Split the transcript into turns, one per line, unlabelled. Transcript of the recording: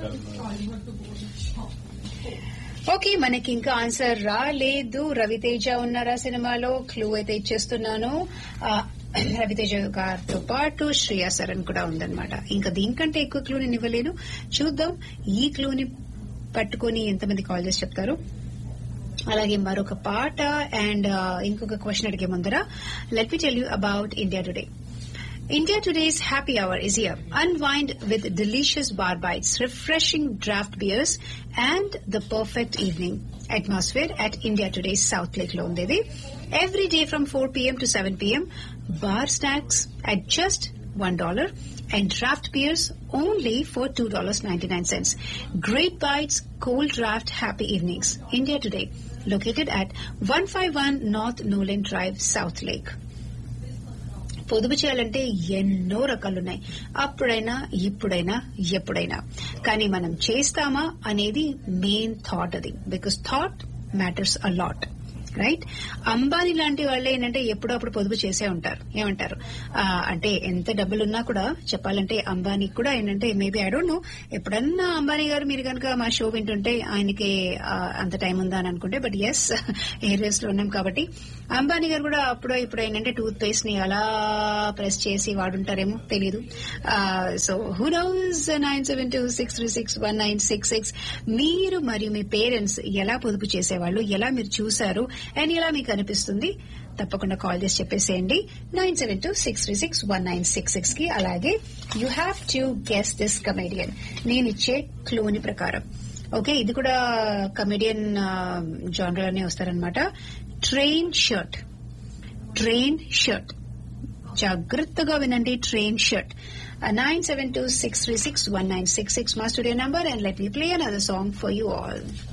Okay మనకి ఇంకా answer రాలేదు రవితేజ ఉన్నారా సినిమాలో క్లూ అయితే ఇచ్చేస్తున్నాను ఆ, రవితేజ గారితో పాటు శ్రేయా సరన్ కూడా ఉందన్నమాట ఇంకా దీనికంటే ఎక్కువ క్లూ నేను ఇవ్వలేను చూద్దాం ఈ క్లూని పట్టుకొని ఎంతమంది కాల్ చేసి చెప్తారు అలాగే మరొక పాట అండ్ ఇంకొక క్వశ్చన్ అడిగే ముందర let me tell you about India Today India Today's happy hour is here. Unwind with delicious bar bites, refreshing draft beers, and the perfect evening atmosphere at India Today's South Lake Londede. Every day from 4 p.m. to 7 p.m. Bar snacks at just $1 and draft beers only for $2.99. Great bites, cold draft, happy evenings. India Today, located at 151 North Nolan Drive, South Lake. పొదుపు చేయాలంటే ఎన్నో రకాలున్నాయి అప్పుడైనా ఇప్పుడైనా ఎప్పుడైనా కానీ మనం చేస్తామా అనేది మెయిన్ థాట్ అది because thought matters a lot right Ambani లాంటి వాళ్ళు ఏంటంటే ఎప్పుడప్పుడు పొదుపు చేసే ఉంటారు ఏమంటారు ఆ, అంటే ఎంత డబ్బులున్నా కూడా చెప్పాలంటే అంబానీకి కూడా ఏంటంటే మేబీ ఐ డోంట్ నో ఎప్పుడన్నా అంబానీ గారు మీరు కనుక మా షో వింటుంటే ఆయనకి ఆ, అంత టైం ఉందా అని అనుకుంటే బట్ ఎస్ ఎయిర్వేస్ లో ఉన్నాం కాబట్టి అంబానీ గారు కూడా అప్పుడు ఇప్పుడు ఏంటంటే టూత్ పేస్ట్ ని అలా ప్రెస్ చేసి వాడుంటారేమో తెలియదు so who knows nine seven two six three six one nine six six మీరు మరియు మీ పేరెంట్స్ ఎలా పొదుపు చేసేవాళ్ళు ఎలా మీరు చూశారు అండ్ ఎలా మీకు అనిపిస్తుంది తప్పకుండా కాల్ చేసి చెప్పేసేయండి nine seven two six three six one nine six six కి అలాగే you have to guess this comedian నేను ఇచ్చే క్లూని ప్రకారం ఓకే ఇది కూడా కమెడియన్ జానర్లోనే వస్తారనమాట ట్రైన్ షర్ట్ ట్రైన్ షర్ట్ జాగ్రత్తగా వినండి train shirt nine seven two six three six one nine six six మా studio number and let me play another song for you all